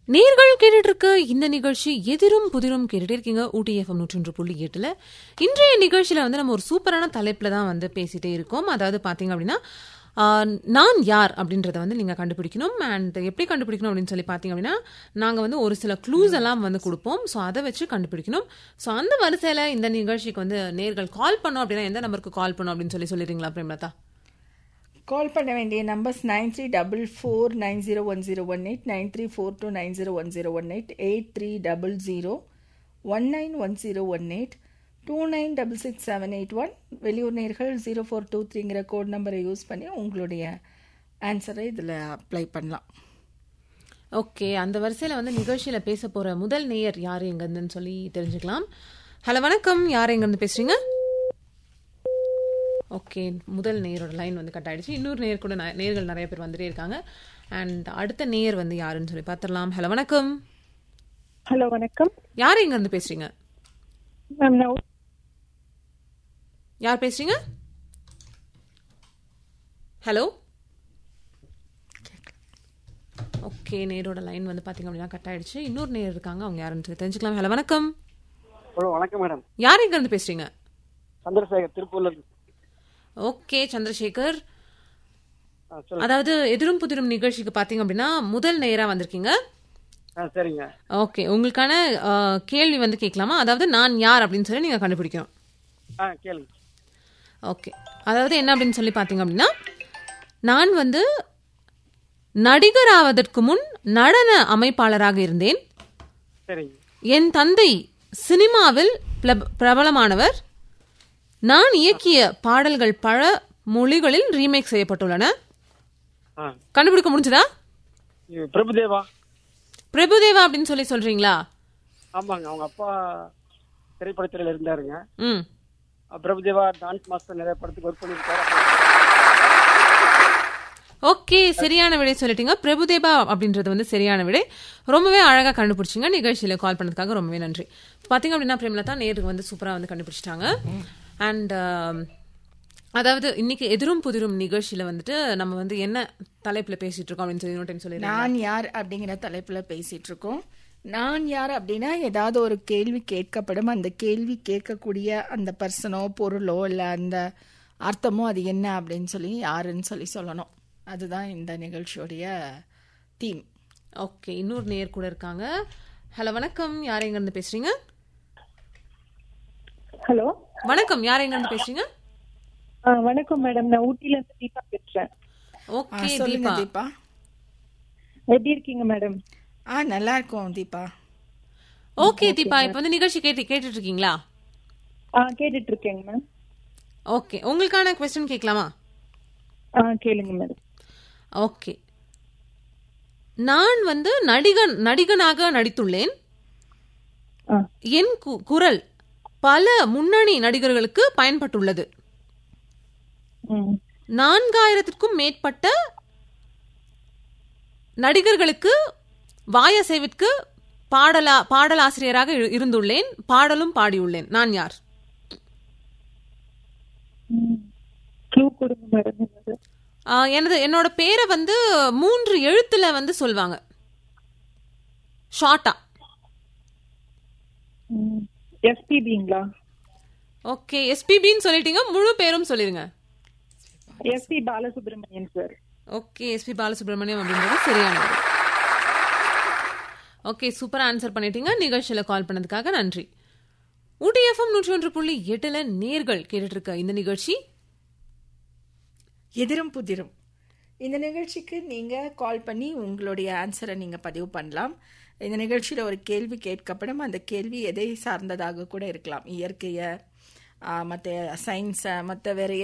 நேர்கள் கேட்டுட்டு இருக்க இந்த நிகழ்ச்சி எதிரும் புதிரும் கேட்டுட்டே இருக்கீங்க ஊட்டி எஃப்எம் நூற்றொன்று புள்ளி எட்டுல இன்றைய நிகழ்ச்சியில வந்து நம்ம ஒரு சூப்பரான தலைப்புல தான் வந்து பேசிட்டே இருக்கோம் அதாவது பாத்தீங்க அப்படின்னா ஆஹ், நான் யார் அப்படின்றத வந்து நீங்க கண்டுபிடிக்கணும் அண்ட் எப்படி கண்டுபிடிக்கணும் அப்படின்னு சொல்லி பாத்தீங்க அப்படின்னா நாங்க வந்து ஒரு சில க்ளூஸ் எல்லாம் வந்து கொடுப்போம் ஸோ அதை வச்சு கண்டுபிடிக்கணும் ஸோ அந்த வரிசையில இந்த நிகழ்ச்சிக்கு வந்து நேர்கள் கால் பண்ணோம் அப்படின்னா எந்த நம்பருக்கு கால் பண்ணோம் அப்படின்னு சொல்லி சொல்லிடுறீங்களா பிரேமலதா கால் பண்ண வேண்டிய numbers nine three double four nine zero one zero one eight nine three four two nine zero one zero one eight eight three double zero one nine one zero one eight two nine double six seven eight one வெளியூர் நேர்கள் zero four two த்ரீங்கிற code நம்பரை use பண்ணி உங்களுடைய ஆன்சரை இதில் apply பண்ணலாம் okay அந்த வரிசையில வந்து நிகழ்ச்சியில பேச போற முதல் நேயர் யாரு எங்கன்னு சொல்லி தெரிஞ்சுக்கலாம் ஹலோ வணக்கம் யார் எங்கேருந்து பேசுறீங்க ஓகே முதல் நேயரோட லைன் வந்து கட் ஆயிடுச்சு இன்னொரு நேயர் கூட ந- நேயர்கள் நிறைய பேர் வந்துட்டே இருக்காங்க அண்ட் அடுத்த நேயர் வந்து யாருன்னு சொல்லி பார்த்துடலாம் ஹலோ வணக்கம் ஹலோ வணக்கம் யார் எங்க இருந்து பேசுறீங்க மேம் நான் யார் பேசுறீங்க ஹலோ ஓகே நேரோட லைன் வந்து பாத்தீங்க அப்படின்னா கட் ஆயிடுச்சு இன்னொரு நேயர் இருக்காங்க அவங்க யாருன்னு சொல்லி தெரிஞ்சுக்கலாம் ஹலோ வணக்கம் ஹலோ வணக்கம் மேடம் யார் எங்க இருந்து பேசுறீங்க சந்திரசேகர் திருப்பூர்ல இருந்து. ஓகே சந்திரசேகர் ஆ, சொல்லுங்க அதாவது எதிரும் புதிரும் நிகழ்ச்சிக்கு பாத்தீங்க அப்படின்னா முதல் நேரா வந்திருக்கீங்க ஆ சரிங்க ஓகே உங்களுக்கான அஹ், கேள்வி வந்து கேட்கலாமா அதாவது நான் யார் அப்படின்னு சொல்லி நீங்க கண்டுபிடிக்கணும் ஆ கேளுங்க ஓகே அதாவது என்ன அப்படின்னு சொல்லி பார்த்தீங்க அப்படின்னா நான் வந்து நடிகர் ஆவதற்கு முன் நடன அமைப்பாளராக இருந்தேன் சரிங்க என் தந்தை சினிமாவில் பிரப- பிரபலமானவர் நான் இயக்கிய பாடல்கள் பல மொழிகளில் ரீமேக் செய்யப்பட்டுள்ளன ஆ கண்டுபிடிக்க முடிஞ்சதா இது பிரபுதேவா பிரபுதேவா அப்படின்னு சொல்லி சொல்றீங்களா ஆமாங்க அவங்க அப்பா திரைப்படத்துறையில இருந்தாருங்க ம் அஹ் பிரபுதேவா டான்ஸ் மாஸ்டர் நிறைய படத்துக்கு ஒர்க் பண்ணியிருக்காரு அப்புறம் ஓகே சரியான விடை சொல்லிட்டீங்க பிரபுதேவா அப்படின்றது வந்து சரியான விடை ரொம்பவே அழகா கண்டுபிடிச்சிங்க நிகழ்ச்சியில கால் பண்ணதுக்காக ரொம்பவே நன்றி பாத்தீங்க அப்படின்னா பிரேமலதா நேருக்கு வந்து சூப்பரா வந்து கண்டுபிடிச்சிட்டாங்க அண்ட் அதாவது இன்னைக்கு எதிரும் புதிரும் நிகழ்ச்சியில வந்துட்டு நம்ம வந்து என்ன தலைப்புல பேசிட்டு இருக்கோம் அப்படின்னு சொல்லி இன்னொரு time சொல்லிடுறேன் நான் யார் அப்படிங்கிற தலைப்பில் பேசிட்டு இருக்கோம் நான் யார் அப்படின்னா ஏதாவது ஒரு கேள்வி கேட்கப்படும் அந்த கேள்வி கேட்கக்கூடிய அந்த பர்சனோ பொருளோ இல்லை அந்த அர்த்தமோ அது என்ன அப்படின்னு சொல்லி யாருன்னு சொல்லி சொல்லணும் அதுதான் இந்த நிகழ்ச்சியோடைய தீம் ஓகே இன்னொரு நேர் கூட இருக்காங்க ஹலோ வணக்கம் யார் எங்க இருந்து பேசுறீங்க ஹலோ வணக்கம் யார் எங்க இருந்து பேசுறீங்க ஆ, வணக்கம் மேடம் நான் ஊட்டில இருந்து தீபா பேசுறேன் ஓகே சொல்லுங்க தீபா தீபா எப்படி இருக்கீங்க மேடம் ஆ நல்லா இருக்கும் தீபா ஓகே தீபா இப்போ வந்து நிகழ்ச்சி கேட்டு கேட்டுட்டு இருக்கீங்களா ஆ கேட்டுட்டு இருக்கேங்க மேம் ஓகே உங்களுக்கான கொஸ்டின் கேட்கலாமா ஆ கேளுங்க மேடம் ஓகே நான் வந்து நடிகன் நடிகனாக நடித்துள்ளேன் ஆ என் கு- குரல் பல முன்னணி நடிகர்களுக்கு பயன்பட்டுள்ளது ம் நான்காயிரத்திற்கும் மேற்பட்ட நடிகர்களுக்கு வாயசைவிற்கு பாடலா பாடலாசிரியராக இரு- இருந்துள்ளேன் பாடலும் பாடியுள்ளேன் நான் யார் க்ளூ கொடுங்க மேடம் என்னது ஆ, எனது என்னோட பேரை வந்து மூன்று எழுத்துல வந்து சொல்வாங்க ஷார்ட்டா எஸ்பிபிங்களா ஓகே எஸ்பிபின்னு சொல்லிட்டீங்க முழு பேரும் சொல்லிருங்க S P Balasubrahmanyam sir okay S P Balasubrahmanyam அப்படின்றது சரியான ஓகே சூப்பரா ஆன்சர் பண்ணிட்டீங்க நிகழ்ச்சியில கால் பண்ணதுக்காக நன்றி ஊட்டி எஃப்எம் நூற்றி ஒன்று புள்ளி எட்டுல நேர்கள் கேட்டுட்டு இருக்க இந்த நிகழ்ச்சி எதிரும் புதிரும் இந்த நிகழ்ச்சிக்கு நீங்கள் கால் பண்ணி உங்களுடைய ஆன்சரை நீங்கள் பதிவு பண்ணலாம் இந்த நிகழ்ச்சியில் ஒரு கேள்வி கேட்கப்படும் அந்த கேள்வி எதை சார்ந்ததாக கூட இருக்கலாம் இயற்கையை மற்ற சயின்ஸை மற்ற வேற